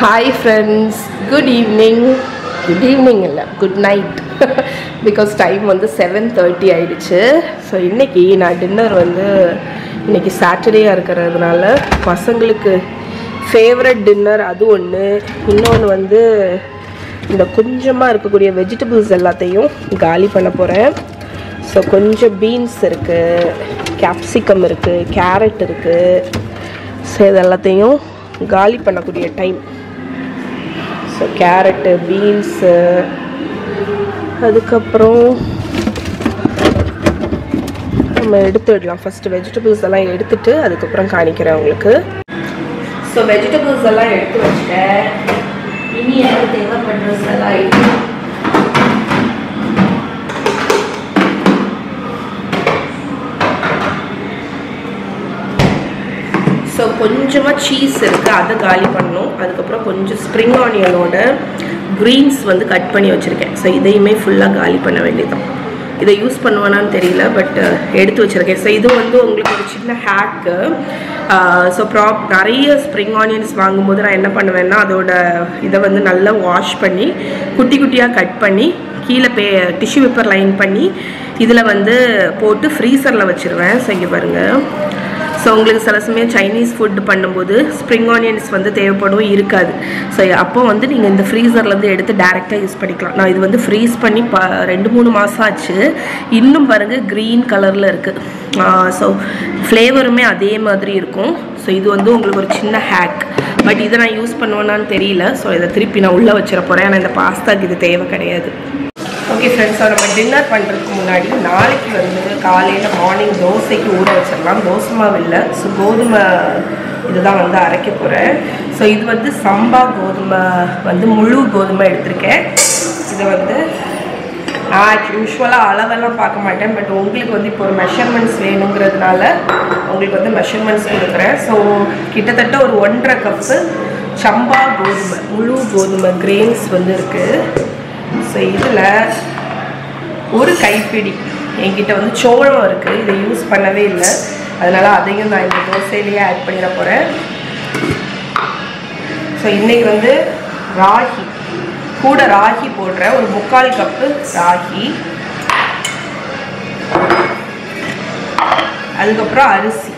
Hi friends good evening good evening இல்லை good night because time வந்து seven thirty ஆயிடுச்சு so இன்னைக்கு நான் டின்னர் வந்து இன்னைக்கு சாட்டர்டேயாக இருக்கிறதுனால பசங்களுக்கு ஃபேவரட் டின்னர் அது ஒன்று இன்னொன்று வந்து இந்த கொஞ்சமாக இருக்கக்கூடிய வெஜிடபிள்ஸ் எல்லாத்தையும் காலி பண்ண போகிறேன் ஸோ கொஞ்சம் பீன்ஸ் இருக்குது கேப்சிகம் இருக்குது கேரட் இருக்குது ஸோ இது எல்லாத்தையும் காலி பண்ணக்கூடிய டைம் ஸோ கேரட்டு பீன்ஸு அதுக்கப்புறம் நம்ம எடுத்து விடலாம் ஃபஸ்ட்டு வெஜிடபிள்ஸ் எல்லாம் எடுத்துட்டு அதுக்கப்புறம் காணிக்கிறேன் உங்களுக்கு ஸோ வெஜிடபிள்ஸ் எல்லாம் எடுத்து வச்சுட்டேன் இனி எனக்கு தேவைப்படுறது எல்லாம் எடுத்து ஸோ கொஞ்சமாக சீஸ் இருக்குது அதை காலி பண்ணணும் அதுக்கப்புறம் கொஞ்சம் ஸ்ப்ரிங் ஆனியனோட க்ரீன்ஸ் வந்து கட் பண்ணி வச்சுருக்கேன் ஸோ இதையுமே ஃபுல்லாக காலி பண்ண வேண்டியதான் இதை யூஸ் பண்ணுவேனான்னு தெரியல பட் எடுத்து வச்சுருக்கேன் ஸோ இது வந்து உங்களுக்கு ஒரு சின்ன ஹேக்கு ஸோ ப்ராப் நிறைய ஸ்ப்ரிங் ஆனியன்ஸ் வாங்கும்போது நான் என்ன பண்ணுவேன்னா அதோட இதை வந்து நல்லா வாஷ் பண்ணி குட்டி குட்டியாக கட் பண்ணி கீழே பே டிஷ்யூ பேப்பர் லைன் பண்ணி இதில் வந்து போட்டு ஃப்ரீசரில் வச்சுருவேன் ஸோ இங்கே பாருங்கள் ஸோ உங்களுக்கு சில சமயம் சைனீஸ் ஃபுட் பண்ணும்போது ஸ்ப்ரிங் ஆனியன்ஸ் வந்து தேவைப்படும் இருக்காது ஸோ அப்போ வந்து நீங்கள் இந்த ஃப்ரீசர்லேருந்து எடுத்து டேரெக்டாக யூஸ் பண்ணிக்கலாம் நான் இது வந்து ஃப்ரீஸ் பண்ணி ப ரெண்டு மூணு மாதம் ஆச்சு இன்னும் பாருங்கள் க்ரீன் கலரில் இருக்குது ஸோ ஃப்ளேவருமே அதே மாதிரி இருக்கும் ஸோ இது வந்து உங்களுக்கு ஒரு சின்ன ஹேக் பட் இதை நான் யூஸ் பண்ணுவேனான்னு தெரியல ஸோ இதை திருப்பி நான் உள்ளே வச்சிட போகிறேன் ஆனால் இந்த பாஸ்தாக்கு இது தேவை கிடையாது ஓகே ஃப்ரெண்ட்ஸ் ஸோ நம்ம டின்னர் பண்ணுறதுக்கு முன்னாடி நாளைக்கு வந்து காலையில் மார்னிங் தோசைக்கு ஊற வச்சிடலாம் தோசை மாவு இல்லை ஸோ கோதுமை இதுதான் வந்து அரைக்க போகிறேன் ஸோ இது வந்து சம்பா கோதுமை வந்து முழு கோதுமை எடுத்திருக்கேன் இதை வந்து நான் யூஸ்வலாக அளவெல்லாம் பார்க்க மாட்டேன் பட் உங்களுக்கு வந்து இப்போ ஒரு மெஷர்மெண்ட்ஸ் வேணுங்கிறதுனால உங்களுக்கு வந்து மெஷர்மெண்ட்ஸ் கொடுக்குறேன் ஸோ கிட்டத்தட்ட ஒரு ஒன்றரை கப்பு சம்பா கோதுமை முழு கோதுமை கிரெயின்ஸ் வந்து இருக்குது ஸோ இதில் ஒரு கைப்பிடி என்கிட்ட வந்து சோளம் இருக்குது இதை யூஸ் பண்ணவே இல்லை அதனால் அதையும் நான் இந்த தோசையிலேயே ஆட் பண்ணிட போகிறேன் ஸோ இன்றைக்கி வந்து ராகி கூட ராகி போடுறேன் ஒரு முக்கால் கப்பு ராகி அதுக்கப்புறம் அரிசி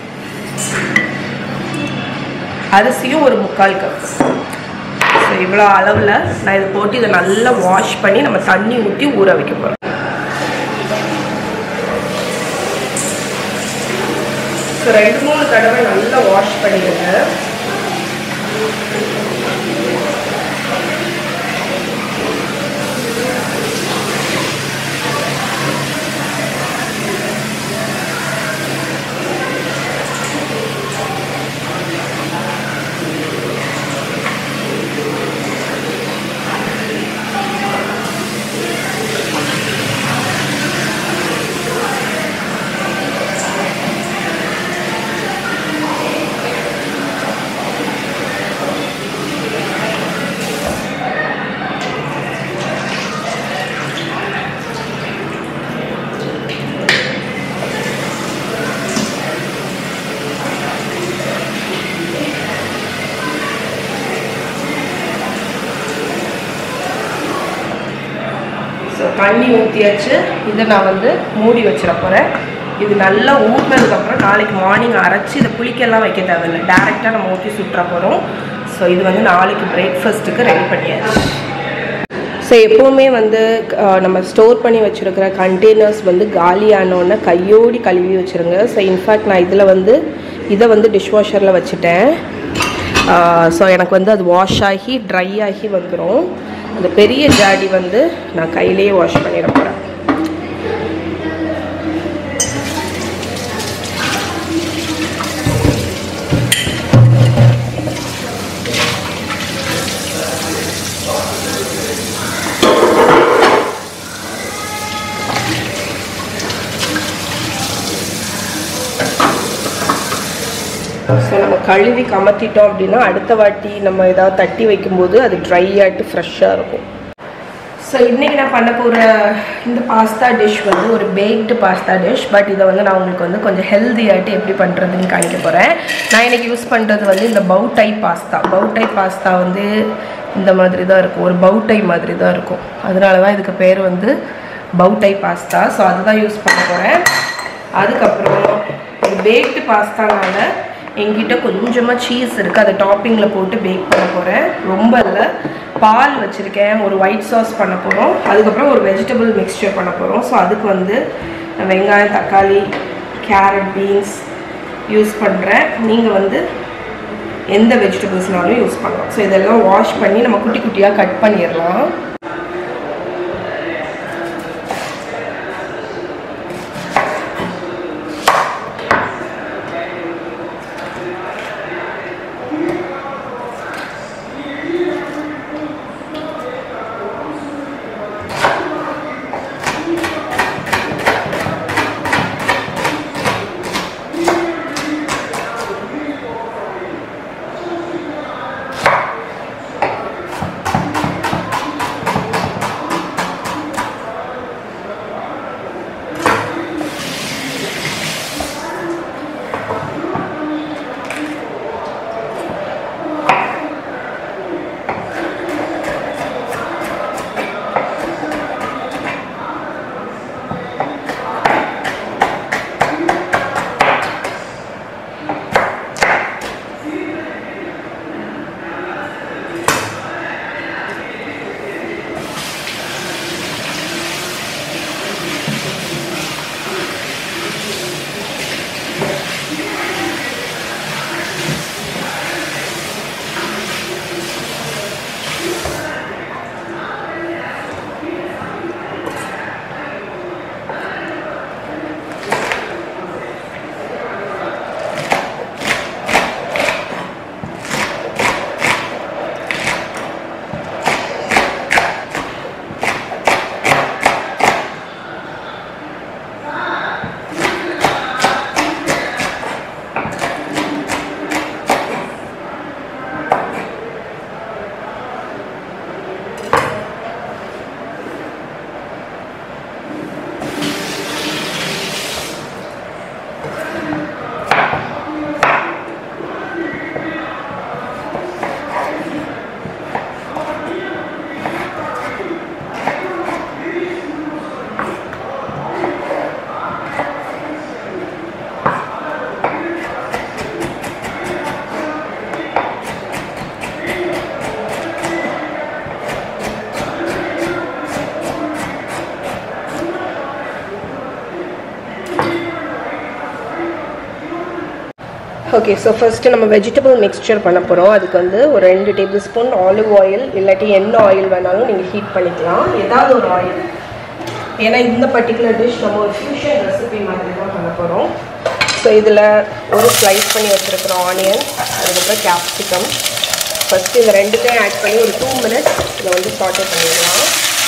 அரிசியும் ஒரு முக்கால் கப்பு ஸோ இவ்வளோ அளவில் நான் இதை போட்டு இதை நல்லா வாஷ் பண்ணி நம்ம தண்ணி ஊற்றி ஊற வைக்க போகிறோம் ஸோ ரெண்டு மூணு தடவை நல்லா வாஷ் பண்ணிடுங்க ஸோ தண்ணி ஊற்றியாச்சு இதை நான் வந்து மூடி வச்சிட போகிறேன் இது நல்லா ஊற்றினதுக்கப்புறம் நாளைக்கு மார்னிங் அரைச்சி இதை புளிக்கெல்லாம் வைக்க தேவையில்லை டேரெக்டாக நம்ம ஊற்றி சுட்டுற போகிறோம் ஸோ இது வந்து நாளைக்கு பிரேக்ஃபாஸ்ட்டுக்கு ரெடி பண்ணியாச்சு ஸோ எப்போவுமே வந்து அஹ், நம்ம ஸ்டோர் பண்ணி வச்சுருக்கிற கண்டெய்னர்ஸ் வந்து காலியானோடனே கையோடி கழுவி வச்சுருங்க ஸோ இன்ஃபேக்ட் நான் இதில் வந்து இதை வந்து டிஷ்வாஷரில் வச்சுட்டேன் ஸோ எனக்கு வந்து அது வாஷ் ஆகி ட்ரை ஆகி வந்துடும் அந்த பெரிய ஜாடி வந்து நான் கையிலேயே வாஷ் பண்ணிட போகிறேன் ஸோ நம்ம கழுவி கமத்திட்டோம் அப்படின்னா அடுத்த வாட்டி நம்ம ஏதாவது தட்டி வைக்கும்போது அது ட்ரை ஆகிட்டு ஃப்ரெஷ்ஷாக இருக்கும் ஸோ ஸோ இன்றைக்கி நான் பண்ண போகிற இந்த பாஸ்தா டிஷ் வந்து ஒரு பேக்டு பாஸ்தா டிஷ் பட் இதை வந்து நான் உங்களுக்கு வந்து கொஞ்சம் ஹெல்த்தியாகிட்டு எப்படி பண்ணுறதுன்னு காமிக்க போகிறேன் நான் இன்னைக்கு யூஸ் பண்ணுறது வந்து இந்த பவுட்டை பாஸ்தா பவுட்டை பாஸ்தா வந்து இந்த மாதிரி தான் இருக்கும் ஒரு பவுட்டை மாதிரி தான் இருக்கும் அதனால தான் இதுக்கு பேர் வந்து பவுட்டை பாஸ்தா ஸோ அதுதான் யூஸ் பண்ண போகிறேன் அதுக்கப்புறம் இது பேக்டு பாஸ்தானால என்கிட்ட கொஞ்சமாக சீஸ் இருக்குது அதை டாப்பிங்கில் போட்டு பேக் பண்ண போகிறேன் ரொம்ப இல்லை பால் வச்சுருக்கேன் ஒரு ஒயிட் சாஸ் பண்ண போகிறோம் அதுக்கப்புறம் ஒரு வெஜிடபிள் மிக்ஸ்சர் பண்ண போகிறோம் ஸோ அதுக்கு வந்து நான் வெங்காயம் தக்காளி கேரட் பீன்ஸ் யூஸ் பண்ணுறேன் நீங்கள் வந்து எந்த வெஜிடபிள்ஸ்னாலும் யூஸ் பண்ணலாம் ஸோ இதெல்லாம் வாஷ் பண்ணி நம்ம குட்டி குட்டியாக கட் பண்ணிடலாம் ஓகே ஸோ ஃபஸ்ட்டு நம்ம வெஜிடபிள் மிக்ஸ்சர் பண்ண போகிறோம் அதுக்கு வந்து ஒரு ரெண்டு டேபிள் ஸ்பூன் ஆலிவ் ஆயில் இல்லாட்டி என்ன ஆயில் வேணாலும் நீங்கள் ஹீட் பண்ணிக்கலாம் ஏதாவது ஒரு ஆயில் ஏன்னா இந்த பர்டிகுலர் டிஷ் நம்ம ஒரு ஃபியூஷன் ரெசிபி மாதிரி தான் பண்ண போகிறோம் ஸோ இதில் ஒரு ஸ்லைஸ் பண்ணி வச்சுருக்கிற ஆனியன் அதுக்கப்புறம் கேப்சிகம் ஃபஸ்ட்டு இந்த ரெண்டுத்தையும் ஆட் பண்ணி ஒரு டூ மினிட்ஸ் இதை வந்து சாட்டே பண்ணிடலாம்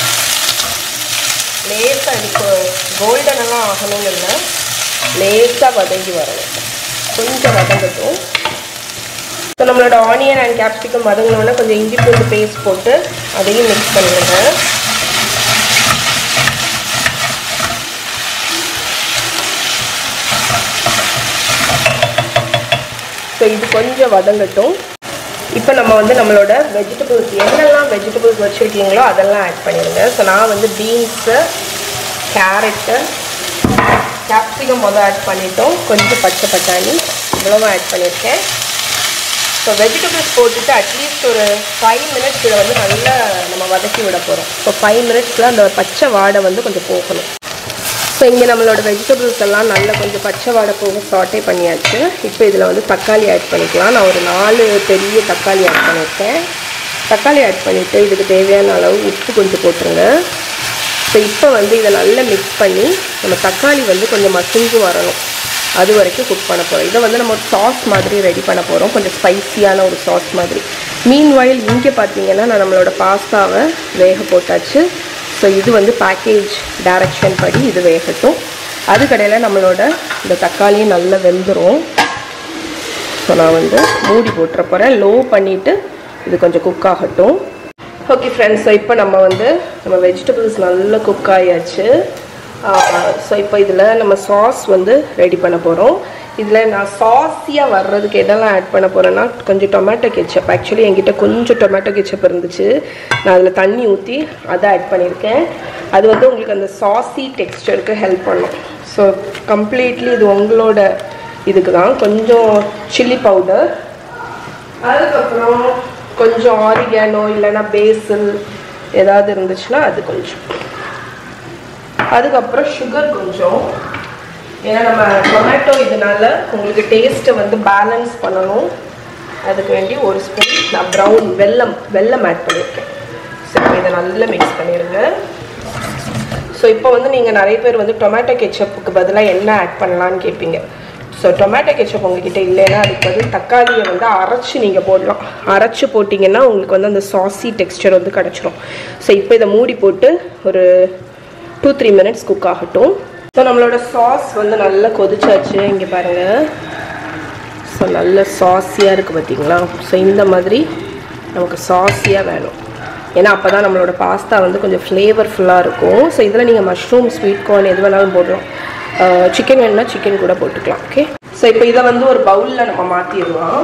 லேசாக எனக்கு கோல்டனெல்லாம் ஆகணும்னு இல்லை லேசாக வதங்கி வரணும் கொஞ்சம் வதங்கட்டும் ஸோ நம்மளோட ஆனியன் அண்ட் கேப்சிகம் வதங்கினோன்னா கொஞ்சம் இஞ்சி பூண்டு பேஸ்ட் போட்டு அதையும் மிக்ஸ் பண்ணிடுங்க ஸோ இது கொஞ்சம் வதங்கட்டும் இப்போ நம்ம வந்து நம்மளோட வெஜிடபிள்ஸ் என்னெல்லாம் வெஜிடபிள்ஸ் வச்சுருக்கீங்களோ அதெல்லாம் ஆட் பண்ணிடுங்க ஸோ நான் வந்து பீன்ஸு கேரட்டு கேப்சிகம் மொதல் ஆட் பண்ணிட்டோம் கொஞ்சம் பச்சை பட்டாணி இவ்வளவும் ஆட் பண்ணியிருக்கேன் ஸோ வெஜிடபிள்ஸ் போட்டுட்டு அட்லீஸ்ட் ஒரு ஃபைவ் மினிட்ஸ் இதை வந்து நல்லா நம்ம வதக்கி விட போகிறோம் ஸோ ஃபைவ் மினிட்ஸில் அந்த பச்சை வாடை வந்து கொஞ்சம் போகணும் ஸோ இங்கே நம்மளோட வெஜிடபிள்ஸ் எல்லாம் நல்லா கொஞ்சம் பச்சை வாடை போக சாட்டே பண்ணியாச்சு இப்போ இதில் வந்து தக்காளி ஆட் பண்ணிக்கலாம் நான் ஒரு நாலு பெரிய தக்காளி ஆட் பண்ணியிருக்கேன் தக்காளி ஆட் பண்ணிவிட்டு இதுக்கு தேவையான அளவு உப்பு கொஞ்சம் போட்டுருங்க ஸோ இப்போ வந்து இதை நல்லா மிக்ஸ் பண்ணி நம்ம தக்காளி வந்து கொஞ்சம் மசிஞ்சு வரணும் அது வரைக்கும் குக் பண்ண போகிறோம் இதை வந்து நம்ம ஒரு சாஸ் மாதிரி ரெடி பண்ண போகிறோம் கொஞ்சம் ஸ்பைசியான ஒரு சாஸ் மாதிரி மீன் வாயில் இங்கே பார்த்தீங்கன்னா நான் நம்மளோட பாஸ்தாவை வேக போட்டாச்சு ஸோ இது வந்து பேக்கேஜ் டைரக்ஷன் படி இது வேகட்டும் அதுக்கடையில் நம்மளோட இந்த தக்காளியும் நல்லா வெந்துடும் ஸோ நான் வந்து மூடி போட்டுற போகிறேன் லோ பண்ணிவிட்டு இது கொஞ்சம் குக் ஆகட்டும் ஓகே ஃப்ரெண்ட்ஸ் ஸோ இப்போ நம்ம வந்து நம்ம வெஜிடபிள்ஸ் நல்லா குக் ஆயாச்சு ஸோ இப்போ இதில் நம்ம சாஸ் வந்து ரெடி பண்ண போகிறோம் இதில் நான் சாஸியாக வர்றதுக்கு எதெல்லாம் ஆட் பண்ண போகிறேன்னா கொஞ்சம் டொமேட்டோ கெச்சப் ஆக்சுவலி என்கிட்ட கொஞ்சம் டொமேட்டோ கெச்சப் இருந்துச்சு நான் அதில் தண்ணி ஊற்றி அதை ஆட் பண்ணியிருக்கேன் அது வந்து உங்களுக்கு அந்த சாஸி டெக்ஸ்டருக்கு ஹெல்ப் பண்ணும் ஸோ கம்ப்ளீட்லி இது உங்களோட இதுக்கு தான் கொஞ்சம் சில்லி பவுடர் அதுக்கப்புறம் கொஞ்சம் ஆரிகானோ இல்லைன்னா பேசில் ஏதாவது இருந்துச்சுன்னா அது கொஞ்சம் அதுக்கப்புறம் சுகர் கொஞ்சம் ஏன்னா நம்ம டொமேட்டோ இதனால உங்களுக்கு டேஸ்ட்டை வந்து பேலன்ஸ் பண்ணணும் அதுக்கு வேண்டி ஒரு ஸ்பூன் நான் ப்ரௌன் வெல்லம் வெல்லம் ஆட் பண்ணியிருக்கேன் சரி இதை நல்லா மிக்ஸ் பண்ணிடுங்க ஸோ இப்போ வந்து நீங்கள் நிறைய பேர் வந்து டொமேட்டோ கெச்சப்புக்கு பதிலாக என்ன ஆட் பண்ணலான்னு கேட்பீங்க ஸோ டொமேட்டோ கெச்சப் உங்ககிட்ட இல்லைன்னா அதுக்கு பதில் தக்காளியை வந்து அரைச்சி நீங்கள் போடலாம் அரைச்சி போட்டிங்கன்னா உங்களுக்கு வந்து அந்த சாசி டெக்ஸ்டர் வந்து கிடச்சிரும் ஸோ இப்போ இதை மூடி போட்டு ஒரு டூ த்ரீ மினிட்ஸ் குக் ஆகட்டும் ஸோ நம்மளோட சாஸ் வந்து நல்லா கொதிச்சாச்சு இங்கே பாருங்கள் ஸோ நல்ல சாஸியாக இருக்குது பார்த்தீங்களா ஸோ இந்த மாதிரி நமக்கு சாஸியாக வேணும் ஏன்னா அப்போ தான் நம்மளோட பாஸ்தா வந்து கொஞ்சம் ஃப்ளேவர்ஃபுல்லாக இருக்கும் ஸோ இதில் நீங்கள் மஷ்ரூம் ஸ்வீட் கார்ன் எது வேணாலும் போடலாம் சிக்கன் வேணும்னா சிக்கன் கூட போட்டுக்கலாம் ஓகே ஸோ இப்போ இதை வந்து ஒரு பவுலில் நம்ம மாற்றிடலாம்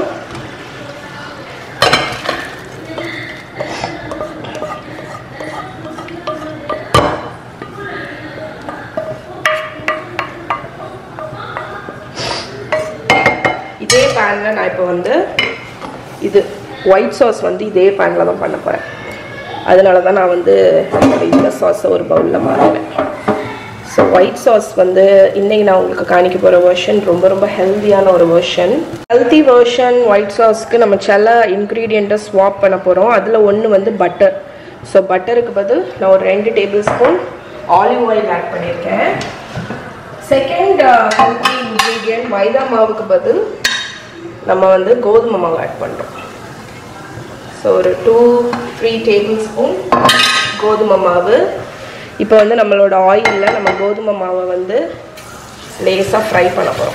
இதே பேனில் நான் இப்போ வந்து இது ஒயிட் சாஸ் வந்து இதே பேனில் தான் பண்ண போகிறேன் அதனால தான் நான் வந்து என்னோட இந்த சாஸை ஒரு பவுலில் மாறினேன் ஸோ ஒயிட் சாஸ் வந்து இன்றைக்கி நான் உங்களுக்கு காணிக்க போகிற வெர்ஷன் ரொம்ப ரொம்ப ஹெல்த்தியான ஒரு வெர்ஷன் ஹெல்த்தி வெர்ஷன் ஒயிட் சாஸ்க்கு நம்ம சில இன்க்ரீடியண்ட்டை ஸ்வாப் பண்ண போகிறோம் அதில் ஒன்று வந்து பட்டர் ஸோ பட்டருக்கு பதில் நான் ஒரு ரெண்டு tablespoon olive oil add பண்ணியிருக்கேன் செகண்ட் ஹெல்த்தி இன்க்ரீடியன்ட் மைதா மாவுக்கு பதில் நம்ம வந்து கோதுமை மாவு ஆட் பண்ணுறோம் ஸோ ஒரு டூ த்ரீ டேபிள் ஸ்பூன் கோதுமை மாவு இப்போ வந்து நம்மளோட ஆயிலில் நம்ம கோதுமை மாவை வந்து லேஸாக ஃப்ரை பண்ண போகிறோம்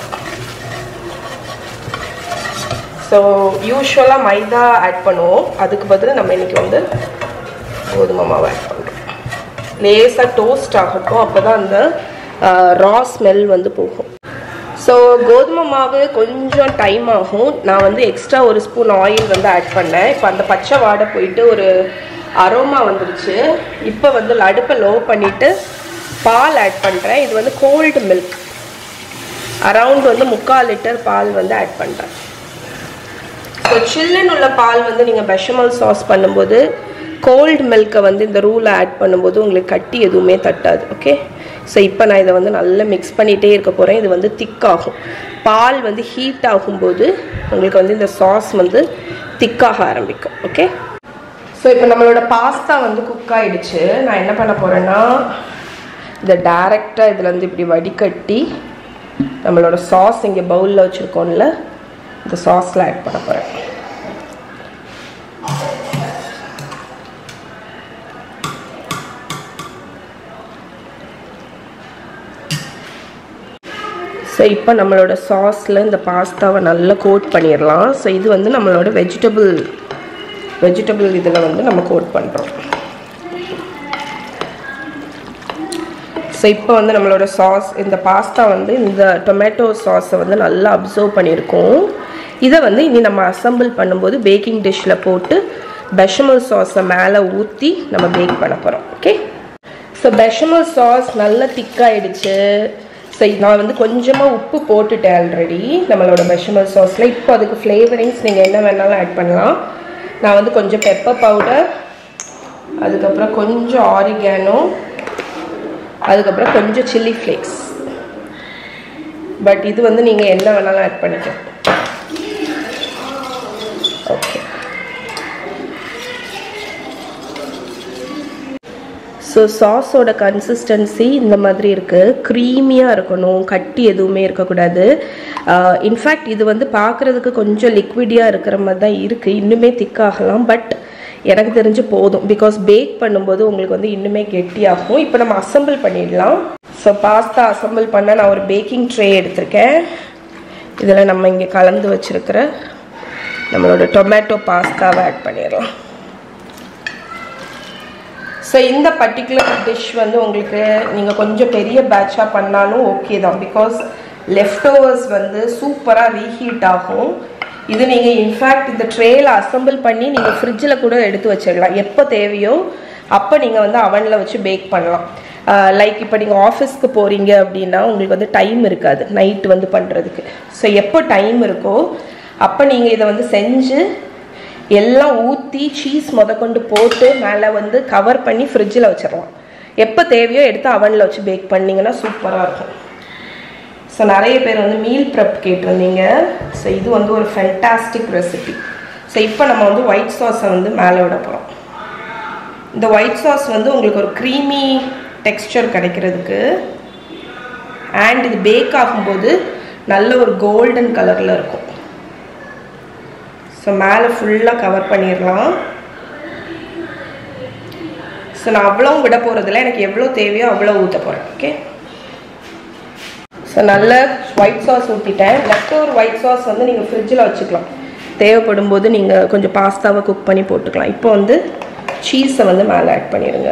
ஸோ யூஸ்வலாக மைதா ஆட் பண்ணுவோம் அதுக்கு பதில் நம்ம இன்றைக்கி வந்து கோதுமை மாவு ஆட் பண்ணுறோம் லேஸாக டோஸ்ட் ஆகட்டும் அப்போ தான் அந்த ரா ஸ்மெல் வந்து போகும் ஸோ கோதுமை மாவு கொஞ்சம் டைம் ஆகும் நான் வந்து எக்ஸ்ட்ரா ஒரு ஸ்பூன் ஆயில் வந்து ஆட் பண்ணேன் இப்போ அந்த பச்சை வாடை போயிட்டு ஒரு அரோமா வந்துருச்சு இப்போ வந்து அடுப்பை லோ பண்ணிவிட்டு பால் ஆட் பண்ணுறேன் இது வந்து கோல்டு மில்க் அரவுண்ட் வந்து முக்கால் லிட்டர் பால் வந்து ஆட் பண்ணுறேன் ஸோ சில்லுன்னு உள்ள பால் வந்து நீங்கள் பெஷமல் சாஸ் பண்ணும்போது கோல்டு மில்கை வந்து இந்த ரூலை ஆட் பண்ணும்போது உங்களுக்கு கட்டி எதுவுமே தட்டாது ஓகே ஸோ இப்போ நான் இதை வந்து நல்லா மிக்ஸ் பண்ணிகிட்டே இருக்க போகிறேன் இது வந்து திக்காகும் பால் வந்து ஹீட் ஆகும்போது உங்களுக்கு வந்து இந்த சாஸ் வந்து திக்காக ஆரம்பிக்கும் ஓகே ஸோ இப்போ நம்மளோட பாஸ்தா வந்து குக் ஆகிடுச்சு நான் என்ன பண்ண போகிறேன்னா இதை டேரெக்டாக இதில் வந்து இப்படி வடிகட்டி நம்மளோட சாஸ் இங்கே பவுலில் வச்சுருக்கோம்ல இந்த சாஸில் ஆட் பண்ண போகிறேன் ஸோ இப்போ நம்மளோட சாஸில் இந்த பாஸ்தாவை நல்லா கோட் பண்ணிடலாம் ஸோ இது வந்து நம்மளோட வெஜிடபிள் வெஜிடபிள் இதில் வந்து நம்ம கோட் பண்ணுறோம் ஸோ இப்போ வந்து நம்மளோட சாஸ் இந்த பாஸ்தா வந்து இந்த டொமேட்டோ சாஸை வந்து நல்லா அப்சர்வ் பண்ணியிருக்கோம் இதை வந்து இனி நம்ம அசம்பிள் பண்ணும்போது பேக்கிங் டிஷ்ஷில் போட்டு பெஷமல் சாஸை மேலே ஊற்றி நம்ம பேக் பண்ண போகிறோம் ஓகே ஸோ பெஷமல் சாஸ் நல்லா திக்காயிடுச்சு ஸோ நான் வந்து கொஞ்சமாக உப்பு போட்டுட்டேன் ஆல்ரெடி நம்மளோட பெஷமல் சாஸில் இப்போ அதுக்கு ஃப்ளேவரிங்ஸ் நீங்கள் என்ன வேணாலும் ஆட் பண்ணலாம் நான் வந்து கொஞ்சம் பெப்பர் பவுடர் அதுக்கப்புறம் கொஞ்சம் ஆரிகானோ அதுக்கப்புறம் கொஞ்சம் சில்லி ஃப்ளேக்ஸ் பட் இது வந்து நீங்கள் என்ன வேணாலும் ஆட் பண்ணிக்கலாம் ஓகே ஸோ சாஸோட கன்சிஸ்டன்சி இந்த மாதிரி இருக்குது க்ரீமியாக இருக்கணும் கட்டி எதுவுமே இருக்கக்கூடாது இன்ஃபேக்ட் இது வந்து பார்க்குறதுக்கு கொஞ்சம் லிக்விடியாக இருக்கிற மாதிரி தான் இருக்குது இன்னுமே திக்காகலாம் பட் எனக்கு தெரிஞ்சு போதும் பிகாஸ் பேக் பண்ணும்போது உங்களுக்கு வந்து இன்னுமே கெட்டியாகும் இப்போ நம்ம அசம்பிள் பண்ணிடலாம் ஸோ பாஸ்தா அசம்பிள் பண்ண நான் ஒரு பேக்கிங் ட்ரே எடுத்திருக்கேன் இதில் நம்ம இங்கே கலந்து வச்சுருக்கிற நம்மளோட டொமேட்டோ பாஸ்தாவை ஆட் பண்ணிடலாம் ஸோ இந்த பர்டிகுலர் டிஷ் வந்து உங்களுக்கு நீங்கள் கொஞ்சம் பெரிய பேட்சாக பண்ணாலும் ஓகே தான் பிகாஸ் லெஃப்ட் ஓவர்ஸ் வந்து சூப்பராக ரீஹீட் ஆகும் இது நீங்கள் இன்ஃபேக்ட் இந்த ட்ரேயில் அசம்பிள் பண்ணி நீங்கள் ஃப்ரிட்ஜில் கூட எடுத்து வச்சிடலாம் எப்போ தேவையோ அப்போ நீங்கள் வந்து அவனில் வச்சு பேக் பண்ணலாம் லைக் இப்போ நீங்கள் ஆஃபீஸ்க்கு போகிறீங்க அப்படின்னா உங்களுக்கு வந்து டைம் இருக்காது நைட்டு வந்து பண்ணுறதுக்கு ஸோ எப்போ டைம் இருக்கோ அப்போ நீங்கள் இதை வந்து செஞ்சு எல்லாம் ஊற்றி சீஸ் முதற்கொண்டு போட்டு மேலே வந்து கவர் பண்ணி ஃப்ரிட்ஜில் வச்சிடலாம் எப்போ தேவையோ எடுத்து அவனில் வச்சு பேக் பண்ணிங்கன்னா சூப்பராக இருக்கும் ஸோ நிறைய பேர் வந்து மீல் ப்ரெப் கேட்டிருந்தீங்க ஸோ இது வந்து ஒரு ஃபென்டாஸ்டிக் ரெசிபி ஸோ இப்போ நம்ம வந்து ஒயிட் சாஸை வந்து மேலே விட போகிறோம் இந்த ஒயிட் சாஸ் வந்து உங்களுக்கு ஒரு க்ரீமி டெக்ஸ்டர் கிடைக்கிறதுக்கு அண்ட் இது பேக் ஆகும்போது நல்ல ஒரு கோல்டன் கலரில் இருக்கும் ஸோ மேலே ஃபுல்லாக கவர் பண்ணிடலாம் ஸோ நான் அவ்வளோ விட போகிறதில்ல எனக்கு எவ்வளோ தேவையோ அவ்வளோ ஊற்ற போகிறேன் ஓகே ஸோ நல்ல ஒயிட் சாஸ் ஊற்றிட்டேன் லெஃப்ட் ஓவர் ஒயிட் சாஸ் வந்து நீங்கள் ஃப்ரிட்ஜில் வச்சுக்கலாம் தேவைப்படும் போது நீங்கள் கொஞ்சம் பாஸ்தாவை குக் பண்ணி போட்டுக்கலாம் இப்போ வந்து சீஸை வந்து மேலே ஆட் பண்ணிடுங்க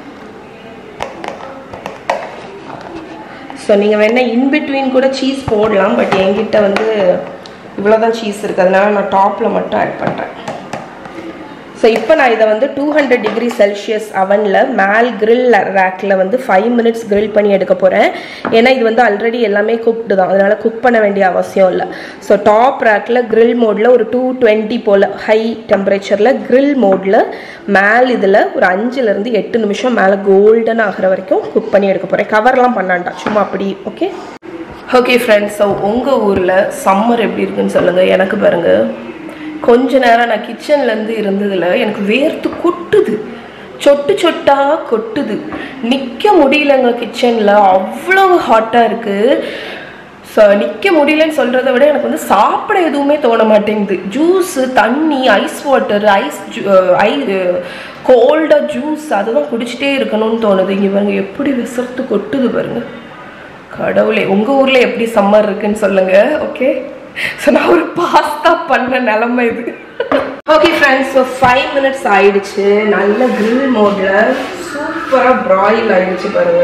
ஸோ நீங்கள் வேணால் இன்பிட்வீன் கூட சீஸ் போடலாம் பட் என்கிட்ட வந்து இவ்வளோ தான் சீஸ் இருக்குது அதனால நான் டாப்பில் மட்டும் ஆட் பண்ணுறேன் ஸோ இப்போ நான் இதை வந்து டூ ஹண்ட்ரட் டிகிரி செல்சியஸ் அவனில் மேல் grill ரேக்கில் வந்து ஃபைவ் மினிட்ஸ் grill பண்ணி எடுக்க போகிறேன் ஏன்னா இது வந்து ஆல்ரெடி எல்லாமே குக்டு தான் அதனால் குக் பண்ண வேண்டிய அவசியம் இல்லை ஸோ டாப் ரேக்கில் grill மோடில் ஒரு டூ டுவெண்ட்டி போல் ஹை டெம்பரேச்சரில் grill மோடில் மேல் இதில் ஒரு அஞ்சுலேருந்து எட்டு நிமிஷம் மேலே கோல்டன் ஆகிற வரைக்கும் குக் பண்ணி எடுக்க போகிறேன் கவர்லாம் பண்ணாண்டா சும்மா அப்படி ஓகே ஓகே ஃப்ரெண்ட்ஸ் ஸோ உங்கள் ஊரில் சம்மர் எப்படி இருக்குன்னு சொல்லுங்கள் எனக்கு பாருங்கள் கொஞ்ச நேரம் நான் கிச்சன்லேருந்து இருந்ததில் எனக்கு வேர்த்து கொட்டுது சொட்டு சொட்டா கொட்டுது நிற்க முடியலங்க கிச்சனில் அவ்வளவு ஹாட்டாக இருக்குது ஸோ நிற்க முடியலன்னு சொல்கிறத விட எனக்கு வந்து சாப்பிட எதுவுமே தோண மாட்டேங்குது ஜூஸு தண்ணி ஐஸ் வாட்டர் ஐஸ் ஐ கோல்டாக ஜூஸ் அதுதான் குடிச்சிட்டே இருக்கணும்னு தோணுது இங்கே பாருங்க எப்படி விசர்த்து கொட்டுது பாருங்க கடவுளே உங்கள் ஊரில் எப்படி சம்மர் இருக்குன்னு சொல்லுங்கள் ஓகே ஸோ நான் ஒரு பாஸ்தா பண்ண நிலமை இது okay friends so five minutes ஆயிடுச்சு நல்ல grill மோடில் சூப்பராக ப்ராயில் ஆயிடுச்சு பாருங்க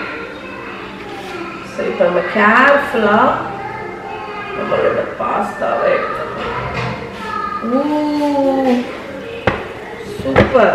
ஸோ இப்போ நம்ம கேர்ஃபுல்லாக நம்மளோட பாஸ்தாவை எடுத்துக்கலாம் ஊ சூப்பர்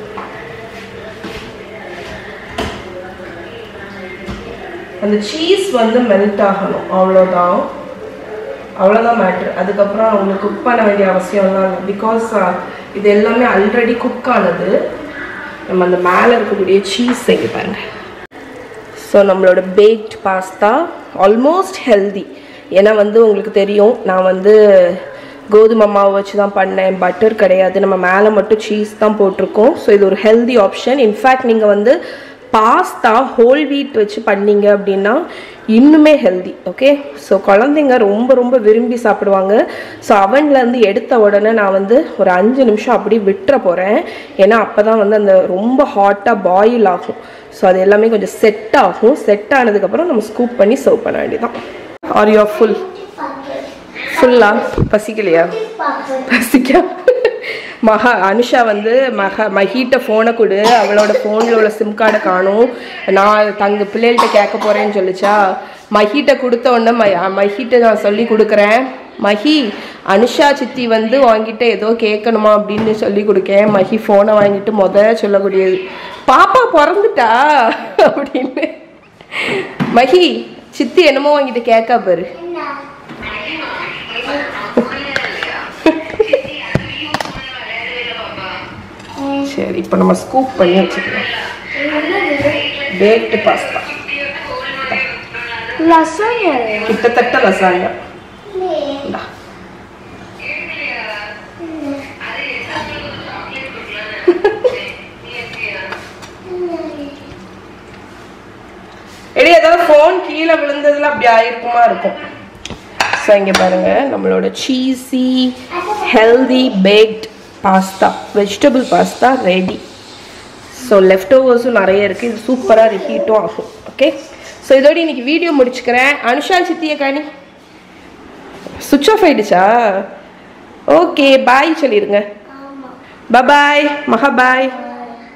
அந்த சீஸ் வந்து மெல்ட் ஆகணும் அவ்வளோதான் அவ்வளோதான் மேட்ரு அதுக்கப்புறம் உங்களுக்கு குக் பண்ண வேண்டிய அவசியம்லாம் இல்லை பிகாஸ் இது எல்லாமே ஆல்ரெடி குக் ஆனது நம்ம அந்த மேலே இருக்கக்கூடிய சீஸ் செய்ய பாருங்க ஸோ நம்மளோட பேக்ட் பாஸ்தா ஆல்மோஸ்ட் ஹெல்தி ஏன்னா வந்து உங்களுக்கு தெரியும் நான் வந்து கோதுமை மாவு வச்சு தான் பண்ணேன் பட்டர் கிடையாது நம்ம மேலே மட்டும் சீஸ் தான் போட்டிருக்கோம் ஸோ இது ஒரு ஹெல்தி ஆப்ஷன் இன்ஃபேக்ட் நீங்கள் வந்து பாஸ்தா ஹோல் வீட் வச்சு பண்ணீங்க அப்படின்னா இன்னுமே ஹெல்தி ஓகே ஸோ குழந்தைங்க ரொம்ப ரொம்ப விரும்பி சாப்பிடுவாங்க ஸோ அவன்லேருந்து எடுத்த உடனே நான் வந்து ஒரு அஞ்சு நிமிஷம் அப்படி விட்டுற போகிறேன் ஏன்னா அப்போ தான் வந்து அந்த ரொம்ப ஹாட்டாக பாயில் ஆகும் ஸோ அது எல்லாமே கொஞ்சம் செட் ஆகும் செட் ஆனதுக்கப்புறம் நம்ம ஸ்கூப் பண்ணி சர்வ் பண்ண வேண்டியதான் ஆர் யூ ஃபுல் ஃபுல்லா பசிக்கலையா பசிக்கா மகா அனுஷா வந்து மக மஹிட்ட ஃபோனை கொடு அவளோட ஃபோனில் உள்ள சிம் கார்டை காணும் நான் தங்க பிள்ளைகள்கிட்ட கேட்க போகிறேன்னு சொல்லிச்சா மஹிட்ட கொடுத்த உடனே ம மஹிட்ட நான் சொல்லி கொடுக்குறேன் மஹி அனுஷா சித்தி வந்து வாங்கிட்ட ஏதோ கேட்கணுமா அப்படின்னு சொல்லி கொடுக்கேன் மஹி ஃபோனை வாங்கிட்டு முத சொல்லக்கூடியது பாப்பா பிறந்துட்டா அப்படின்னு மஹி சித்தி என்னமோ வாங்கிட்டு கேட்கா பாரு சரி இப்போ நம்ம ஸ்கூப் பண்ணி வச்சுக்கலாம் பேக்டு பாஸ்தா Lasagna. கிட்டத்தட்ட லசாயா இந்தா. எடி ஏதாவது ஃபோன் கீழே விழுந்ததுல அப்படி ஆயிருக்குமா இருக்கும் ஸோ இங்கே பாருங்க நம்மளோட cheesy healthy baked pasta vegetable pasta ready so left ஓவர்ஸும் நிறைய இருக்குது இது சூப்பராக ரிப்பீட்டும் ஆகும் ஓகே ஸோ இதோட இன்னைக்கு வீடியோ முடிச்சுக்கிறேன் அனுஷா சித்திய காணி சுவிட்ச் ஆஃப் ஆயிடுச்சா ஓகே பாய் சொல்லிடுங்க ஆமா பபாய் மகா பாய்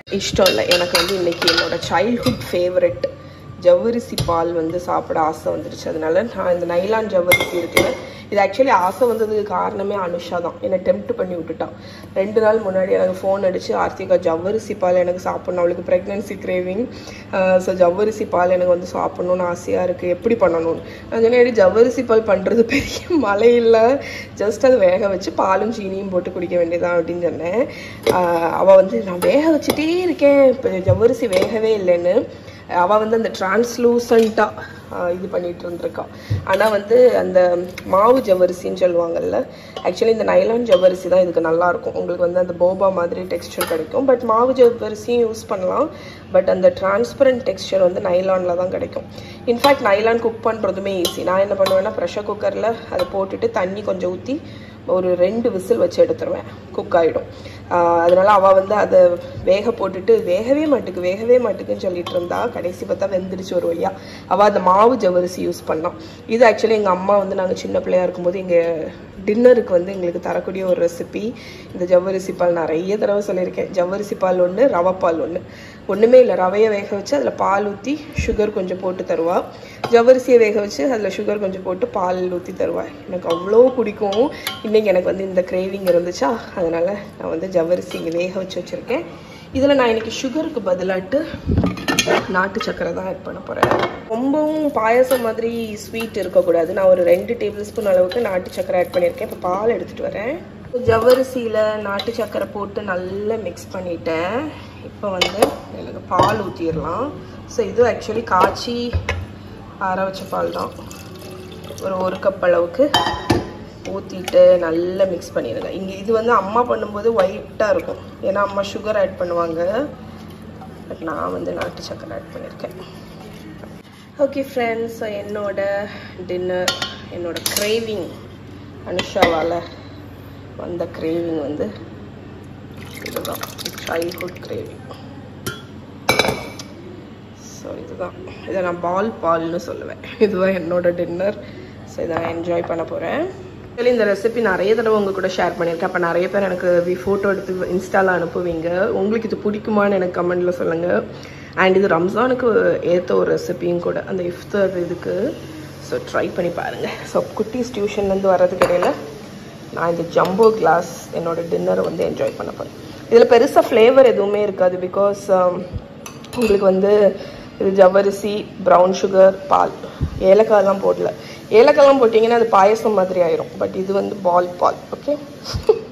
இஷ்டம் இல்லை எனக்கு வந்து இன்னைக்கு என்னோட சைல்ட்ஹுட் ஃபேவரட் ஜவ்வரிசி பால் வந்து சாப்பிட ஆசை வந்துருச்சு அதனால நான் இந்த நைலான் ஜவ்வரிசி இருக்குல்ல இது ஆக்சுவலி ஆசை வந்ததுக்கு காரணமே அனுஷா தான் என்னை டெம்ப்ட் பண்ணி விட்டுட்டான் ரெண்டு நாள் முன்னாடி எனக்கு ஃபோன் அடிச்சு ஆர்த்திகா ஜவ்வரிசி பால் எனக்கு சாப்பிடணும் அவளுக்கு ப்ரெக்னென்சி கிரேவிங் ஸோ ஜவ்வரிசி பால் எனக்கு வந்து சாப்பிடணும்னு ஆசையாக இருக்குது எப்படி பண்ணணும்னு நான் சொன்னேன் ஜவ்வரிசி பால் பண்ணுறது பெரிய மலை இல்லை ஜஸ்ட் அது வேக வச்சு பாலும் சீனியும் போட்டு குடிக்க வேண்டியதான் அப்படின்னு சொன்னேன் ஆஹ் அவ வந்து நான் வேக வச்சுட்டே இருக்கேன் இப்போ ஜவ்வரிசி வேகவே இல்லைன்னு அவள் வந்து அந்த டிரான்ஸ்லூசண்ட்டாக இது பண்ணிட்டு இருந்திருக்கா ஆனால் வந்து அந்த மாவு ஜவ்வரிசின்னு சொல்லுவாங்கல்ல ஆக்சுவலி இந்த நைலான் ஜவ்வரிசி தான் இதுக்கு நல்லா இருக்கும் உங்களுக்கு வந்து அந்த போபா மாதிரி டெக்ஸ்டர் கிடைக்கும் பட் மாவு ஜவ்வரிசியும் யூஸ் பண்ணலாம் பட் அந்த டிரான்ஸ்பரண்ட் டெக்ஸ்டர் வந்து நைலானில் தான் கிடைக்கும் இன்ஃபேக்ட் நைலான் குக் பண்ணுறதுமே ஈஸி நான் என்ன பண்ணுவேன்னா ப்ரெஷர் குக்கரில் அதை போட்டுட்டு தண்ணி கொஞ்சம் ஊற்றி ஒரு ரெண்டு விசில் வச்சு எடுத்துருவேன் குக் ஆகிடும் அதனால அவள் வந்து அதை வேக போட்டுட்டு வேகவே மாட்டுக்கு வேகவே மாட்டுக்குன்னு சொல்லிட்டு இருந்தா கடைசி பார்த்தா வெந்துடுச்சு ஒரு வழியா அவள் அந்த மாவு ஜவ்வரிசி யூஸ் பண்ணான் இது ஆக்சுவலி எங்கள் அம்மா வந்து நாங்கள் சின்ன பிள்ளையா இருக்கும்போது இங்கே டின்னருக்கு வந்து எங்களுக்கு தரக்கூடிய ஒரு ரெசிபி இந்த ஜவ்வரிசி பால் நிறைய தடவை சொல்லியிருக்கேன் ஜவ்வரிசி பால் ஒன்று ரவை பால் ஒன்று ஒன்றுமே இல்லை ரவையை வேக வச்சு அதில் பால் ஊற்றி சுகர் கொஞ்சம் போட்டு தருவா ஜவ்வரிசியை வேக வச்சு அதில் சுகர் கொஞ்சம் போட்டு பால் ஊற்றி தருவா எனக்கு அவ்வளோ பிடிக்கும் இன்றைக்கி எனக்கு வந்து இந்த கிரேவிங் இருந்துச்சா அதனால் நான் வந்து ஜவ்வரிசி இங்கே வேக வச்சு வச்சுருக்கேன் இதில் நான் இன்னைக்கு சுகருக்கு பதிலாட்டு நாட்டு சக்கரை தான் ஆட் பண்ண போகிறேன் ரொம்பவும் பாயாசம் மாதிரி ஸ்வீட் இருக்கக்கூடாது நான் ஒரு ரெண்டு டேபிள் ஸ்பூன் அளவுக்கு நாட்டு சக்கரை ஆட் பண்ணியிருக்கேன் இப்போ பால் எடுத்துகிட்டு வரேன் ஜவ்வரிசியில் நாட்டு சக்கரை போட்டு நல்லா மிக்ஸ் பண்ணிட்டேன் இப்போ வந்து எனக்கு பால் ஊற்றிடலாம் ஸோ இது ஆக்சுவலி காய்ச்சி ஆற வச்ச பால் தான் ஒரு ஒரு கப் அளவுக்கு ஊற்றிட்டு நல்லா மிக்ஸ் பண்ணிடுங்க இங்கே இது வந்து அம்மா பண்ணும்போது ஒயிட்டாக இருக்கும் ஏன்னா அம்மா சுகர் ஆட் பண்ணுவாங்க பட் நான் வந்து நாட்டு சக்கரை ஆட் பண்ணியிருக்கேன் ஓகே ஃப்ரெண்ட்ஸ் ஸோ என்னோட டின்னர் என்னோட கிரேவிங் அனுஷாவால் வந்த கிரேவிங் வந்து இதுதான் சைல்ட்ஹுட் கிரேவிங் ஸோ இதுதான் இதை நான் பால் பால்னு சொல்லுவேன் இதுதான் என்னோட டின்னர் ஸோ இதை நான் என்ஜாய் பண்ண போகிறேன் ஆக்சுவலி இந்த ரெசிபி நிறைய தடவை உங்கள் கூட ஷேர் பண்ணியிருக்கேன் அப்போ நிறைய பேர் எனக்கு ஃபோட்டோ எடுத்து இன்ஸ்டாவில் அனுப்புவீங்க உங்களுக்கு இது பிடிக்குமான்னு எனக்கு கமெண்டில் சொல்லுங்கள் அண்ட் இது ரம்ஜானுக்கு ஏற்ற ஒரு ரெசிபியும் கூட அந்த இஃப்தர் இதுக்கு ஸோ ட்ரை பண்ணி பாருங்கள் ஸோ குட்டீஸ் டியூஷன்லேருந்து வர்றதுக்கு இடையில நான் இந்த ஜம்போ கிளாஸ் என்னோட டின்னரை வந்து என்ஜாய் பண்ண போகிறேன் இதில் பெருசாக ஃப்ளேவர் எதுவுமே இருக்காது பிகாஸ் உங்களுக்கு வந்து இது ஜவ்வரிசி ப்ரௌன் சுகர் பால் ஏலக்காய்லாம் போடல ஏலக்காய்லாம் போட்டிங்கன்னா அது பாயசம் மாதிரி ஆயிரும் பட் இது வந்து பால் பால் ஓகே